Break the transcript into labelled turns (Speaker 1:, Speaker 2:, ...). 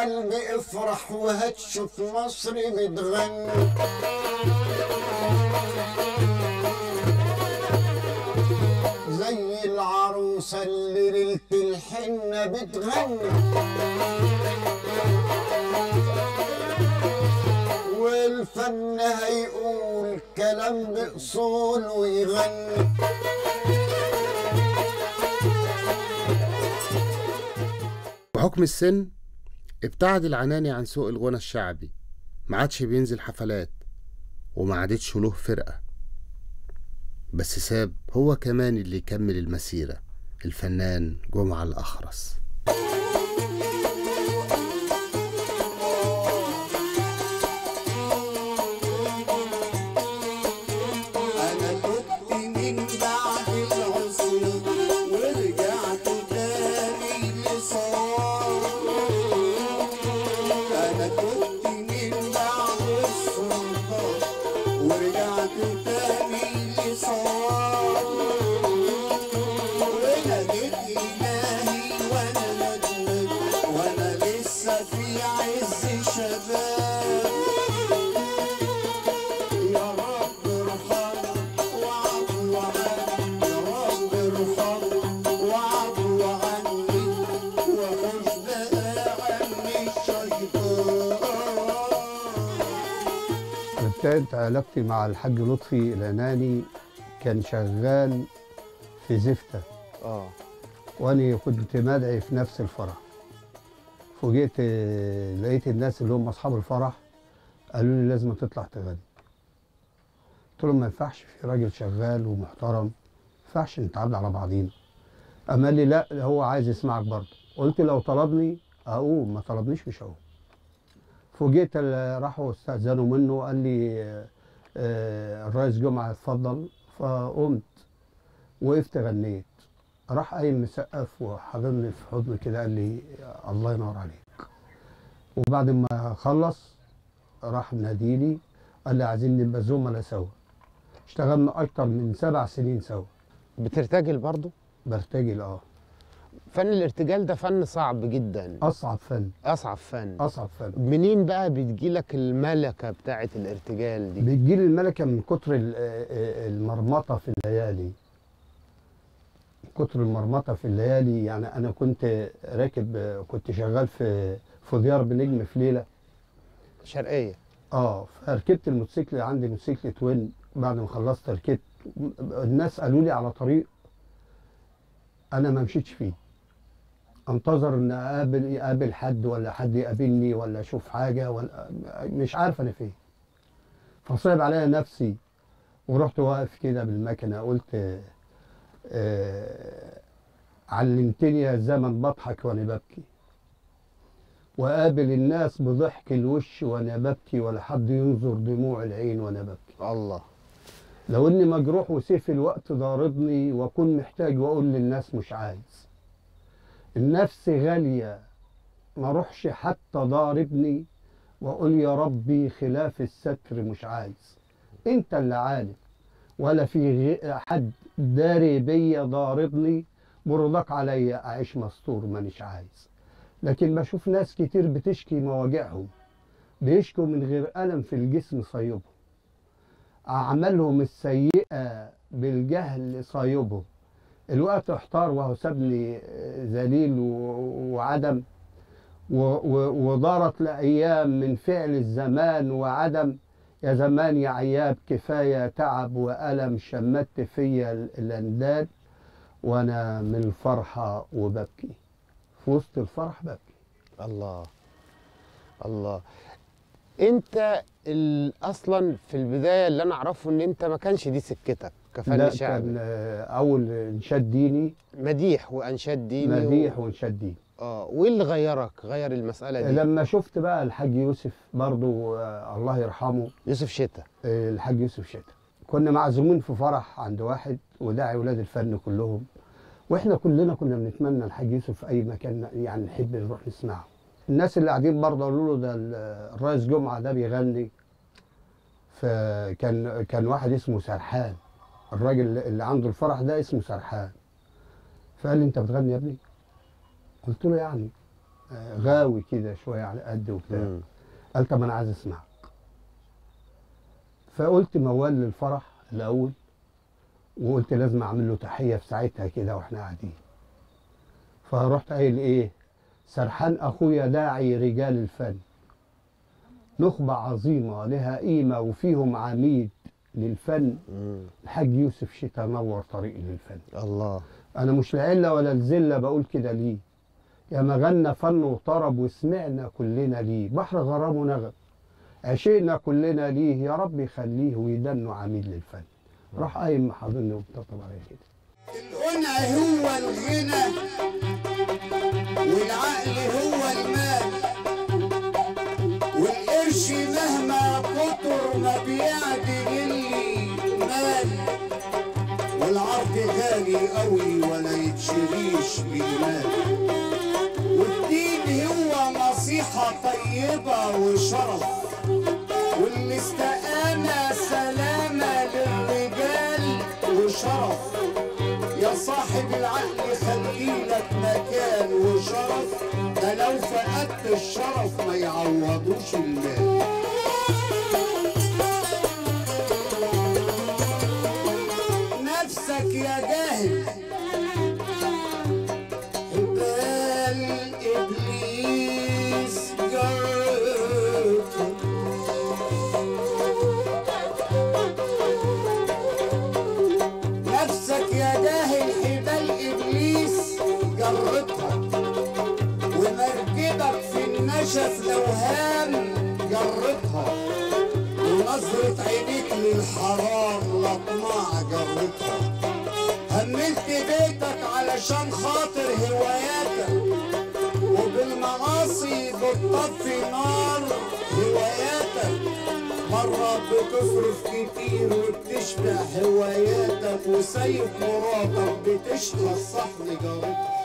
Speaker 1: قلبي افرح وهتشوف مصر بتغني زي العروسة اللي ليلة الحنة بتغني والفن هيقول كلام بأصول ويغني
Speaker 2: بحكم السن ابتعد العناني عن سوق الغنى الشعبي ما عادش بينزل حفلات وما عادتش له فرقة بس ساب هو كمان اللي يكمل المسيرة الفنان جمعة الأخرس
Speaker 3: أنا تبت من بعد العصيان ورجعت تاني لصار أنا تبت من بعد السلطان ورجعت تاني لصار وناديت إلهي وأنا ندمان وأنا لسه في عز شباب يا رب ارحمنا وعفو عني يا رب ارحمنا وعفو عني وخش بقى عني الشيطان
Speaker 4: ابتدت علاقتي مع الحاج لطفي العناني كان شغال في زفتة
Speaker 5: اه
Speaker 4: وأنا كنت مدعي في نفس الفرح فوجئت آه، لقيت الناس اللي هم أصحاب الفرح قالوا لي لازم تطلع تغني قلت لهم ما ينفعش في راجل شغال ومحترم ما ينفعش نتعامل على بعضينا أما قال لي لا هو عايز يسمعك برضه قلت لو طلبني أقوم ما طلبنيش مش هقوم فوجئت ال- راحوا استأذنوا منه قال لي آه، آه، الرئيس جمعة اتفضل فقمت وقفت غنيت راح قايم مسقف وحضني في حضني كده قال لي الله ينور عليك وبعد ما خلص راح مناديلي قال لي عايزين نبقى زملاء سوا اشتغلنا اكتر من سبع سنين سوا
Speaker 5: بترتجل برضو
Speaker 4: برتجل اه
Speaker 5: فن الارتجال ده فن صعب جدا
Speaker 4: اصعب فن
Speaker 5: اصعب فن
Speaker 4: اصعب فن
Speaker 5: منين بقى بتجيلك الملكه بتاعه الارتجال دي
Speaker 4: بتجيلي الملكه من كتر ال- آه، المرمطه في الليالي كتر المرمطه في الليالي يعني انا كنت راكب آه، كنت شغال في في ديار بنجم في ليله
Speaker 5: شرقيه
Speaker 4: اه فركبت الموتوسيكل عندي موتوسيكل توين بعد ما خلصت ركبت الناس قالوا لي على طريق انا ما مشيتش فيه انتظر ان اقابل اقابل حد ولا حد يقابلني ولا اشوف حاجه ولا مش عارف انا فين فصعب عليا نفسي ورحت واقف كده بالمكنه قلت آه علمتني يا زمن بضحك وانا ببكي وقابل الناس بضحك الوش وانا ببكي ولا حد ينظر دموع العين وانا ببكي
Speaker 5: الله
Speaker 4: لو اني مجروح وسيف الوقت ضاربني واكون محتاج واقول للناس مش عايز النفس غالية ما روحش حتى ضاربني واقول يا ربي خلاف الستر مش عايز انت اللي عالم ولا في غ- حد داري بيا ضاربني برضاك عليا اعيش مستور مانيش عايز لكن بشوف ناس كتير بتشكي مواجعهم بيشكوا من غير ألم في الجسم صيبهم أعمالهم السيئة بالجهل صايبهم الوقت احتار وهو سابني آه، ذليل و- وعدم و- و- ودارت الأيام من فعل الزمان وعدم يا زمان يا عياب كفاية تعب وألم شمت فيا ال- الأنداد وأنا من الفرحة وببكي في وسط الفرح ببكي
Speaker 5: الله الله انت ال- اصلا في البدايه اللي انا اعرفه ان انت ما كانش دي سكتك كفن
Speaker 4: لا
Speaker 5: شعبي
Speaker 4: كان آه، أول إنشاد ديني
Speaker 5: مديح وانشاد ديني
Speaker 4: مديح
Speaker 5: و...
Speaker 4: وإنشاد ديني
Speaker 5: اه وايه اللي غيرك غير المساله دي
Speaker 4: لما شفت بقى الحاج يوسف برضو آه، الله يرحمه
Speaker 5: يوسف شتا
Speaker 4: آه، الحاج يوسف شتا كنا معزومين في فرح عند واحد وداعي ولاد الفن كلهم واحنا كلنا كنا بنتمنى الحاج يوسف في اي مكان يعني نحب نروح نسمعه الناس اللي قاعدين برضه قالوا له ده ال- الرئيس جمعه ده بيغني فكان كان واحد اسمه سرحان الراجل اللي عنده الفرح ده اسمه سرحان فقال لي انت بتغني يا ابني قلت له يعني آه، غاوي كده شويه على قد وبتاع
Speaker 5: مم.
Speaker 4: قال طب انا عايز اسمعك فقلت موال للفرح الاول وقلت لازم اعمل له تحيه في ساعتها كده واحنا قاعدين فرحت قايل ايه سرحان اخويا داعي رجال الفن نخبة عظيمة لها قيمة وفيهم عميد للفن
Speaker 5: مم.
Speaker 4: الحاج يوسف شتا نور طريقي للفن
Speaker 5: الله
Speaker 4: انا مش العله ولا الذله بقول كده ليه يا ما غنى فن وطرب وسمعنا كلنا ليه بحر غرام ونغم عشقنا كلنا ليه يا رب يخليه ويدنه عميد للفن راح قايم محاضرني وبطبطب عليا كده
Speaker 3: القنع هو الغنى والعقل هو المال والقرش مهما كتر ما بيعدل المال والعرض غالي قوي ولا يتشريش بالمال والدين هو نصيحة طيبة وشرف والاستقامة سلامة للرجال وشرف يا صاحب العقل خليلك مكان وشرف ده لو فقدت الشرف ما يعوضوش المال نفسك يا جاهل حبال ابليس جرتك نفسك يا جاهل حبال ابليس جرتها ومركبك في النشف لو هام جرتها ونظرة عينيك للحرام لطمع جرتها هملت بيتك علشان خاطر هواياتك وبالمعاصي بتطفي نار هواياتك مرة بتصرف كتير وبتشبع هواياتك وسايب مراتك بتشقى الصحن جارتها